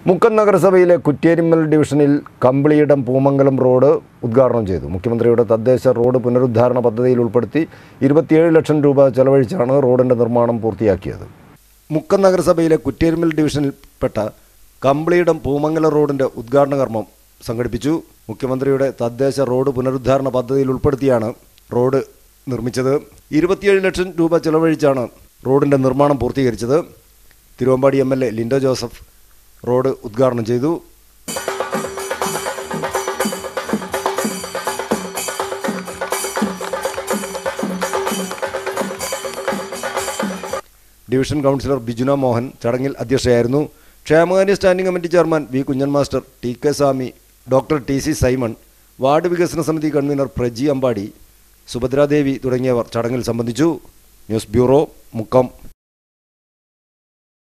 മുക്കം നഗരസഭയിലെ കുറ്റേരിമ്മൽ ഡിവിഷനിൽ കമ്പിളിയിടം പൂമംഗലം റോഡ് ഉദ്ഘാടനം ചെയ്തു മുഖ്യമന്ത്രിയുടെ തദ്ദേശ റോഡ് പുനരുദ്ധാരണ പദ്ധതിയിൽ ഉൾപ്പെടുത്തി ഇരുപത്തിയേഴ് ലക്ഷം രൂപ ചെലവഴിച്ചാണ് റോഡിൻ്റെ നിർമ്മാണം പൂർത്തിയാക്കിയത് മുക്കം നഗരസഭയിലെ കുറ്റേരിമ്മൽ ഡിവിഷനിൽപ്പെട്ട കമ്പിളിയിടം പൂമംഗലം റോഡിൻ്റെ ഉദ്ഘാടന കർമ്മം സംഘടിപ്പിച്ചു മുഖ്യമന്ത്രിയുടെ തദ്ദേശ റോഡ് പുനരുദ്ധാരണ പദ്ധതിയിൽ ഉൾപ്പെടുത്തിയാണ് റോഡ് നിർമ്മിച്ചത് ഇരുപത്തിയേഴ് ലക്ഷം രൂപ ചെലവഴിച്ചാണ് റോഡിൻ്റെ നിർമ്മാണം പൂർത്തീകരിച്ചത് Thiruvambady M L A Linto Joseph road ഉദ്ഘാടനം ചെയ്തു ഡിവിഷൻ കൗൺസിലർ ബിജുന മോഹൻ ചടങ്ങിൽ അധ്യക്ഷയായിരുന്നു ക്ഷേമകാര്യ standing committee chairman V Kunhan master T K Swami doctor T C Simon ward വികസന സമിതി കൺവീനർ പ്രജി അമ്പാടി സുഭദ്രാദേവി തുടങ്ങിയവർ ചടങ്ങിൽ സംബന്ധിച്ചു ന്യൂസ് ബ്യൂറോ മുക്കം